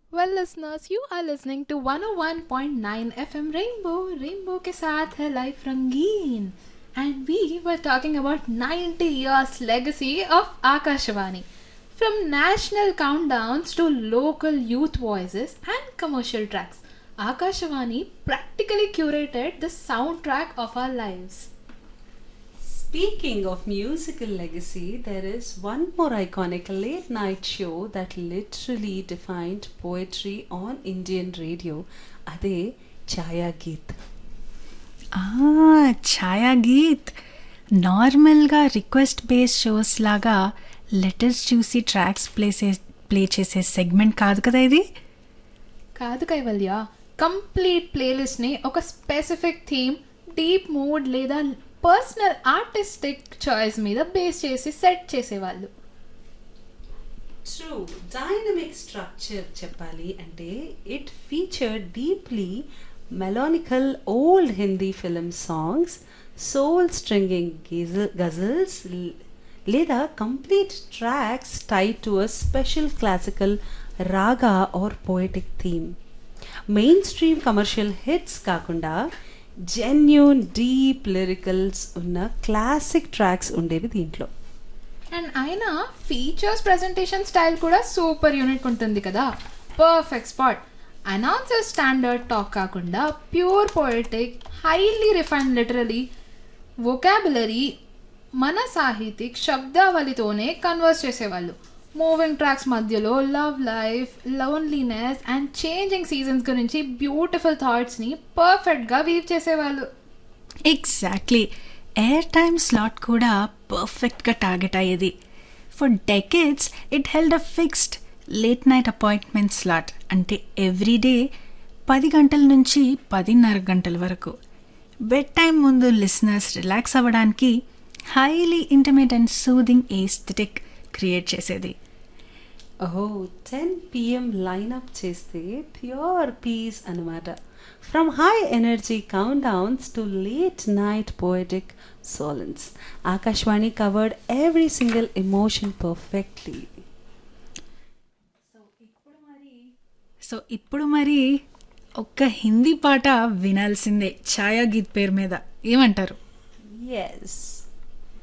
Well, listeners, you are listening to 101.9 FM Rainbow. Rainbow के साथ है life रंगीन. And we were talking about 90 years legacy of Akashvani. From national countdowns to local youth voices and commercial tracks, Akashvani practically curated the soundtrack of our lives. Speaking of musical legacy, there is one more iconic late night show that literally defined poetry on Indian radio. అదే ఛాయా గీత్ ఛాయా గీత్ నార్మల్గా request base shows లాగా letters చూసి tracks ప్లేసే play చేసే segment కాదు కదా ఇది కాదు కైవల్య కంప్లీట్ ప్లేలిస్ట్ని ఒక స్పెసిఫిక్ థీమ్ డీప్ మూడ్ లేదా పర్సనల్ ఆర్టిస్టిక్ చాయిస్ మీద బేస్ చేసి సెట్ చేసేవాళ్ళు ట్రూ డైనమిక్ స్ట్రక్చర్ చెప్పాలి అంటే it feature deeply melancholic old Hindi film songs soul stringing ghazals లేదా complete tracks tied to a special classical raga or poetic theme mainstream commercial hits కాకుండా genuine deep lyricals ఉన్న classic tracks ఉండేవి దీంట్లో and ఆయన features presentation style కూడా super unique ఉంటుంది కదా perfect spot announcer standard talk కాకుండా pure poetic highly refined literally vocabulary మన సాహితిక్ శబ్దావళితోనే కన్వర్స్ చేసేవాళ్ళు మూవింగ్ ట్రాక్స్ మధ్యలో love life loneliness and changing seasons గురించి బ్యూటిఫుల్ థాట్స్ని పర్ఫెక్ట్గా వీవ్ చేసేవాళ్ళు ఎగ్జాక్ట్లీ ఎయిర్ టైమ్ స్లాట్ కూడా పర్ఫెక్ట్గా టార్గెట్ అయ్యేది for decades it held a fixed late night appointment slot అంటే ఎవ్రీ డే పది గంటల నుంచి పదిన్నర గంటల వరకు బెడ్ టైం ముందు లిసనర్స్ రిలాక్స్ అవ్వడానికి highly intimate and soothing aesthetic create చేసేది ఓహో టెన్ పిఎం లైనప్ చేస్తే ప్యూర్ పీస్ అనమాట from high energy countdowns to late night poetic silence Akashvani covered every single emotion perfectly so ఇప్పుడు మరి ఒక్క హిందీ పాట వినాల్సిందే ఛాయా గీత్ పేరు మీద ఏమంటారు ఎస్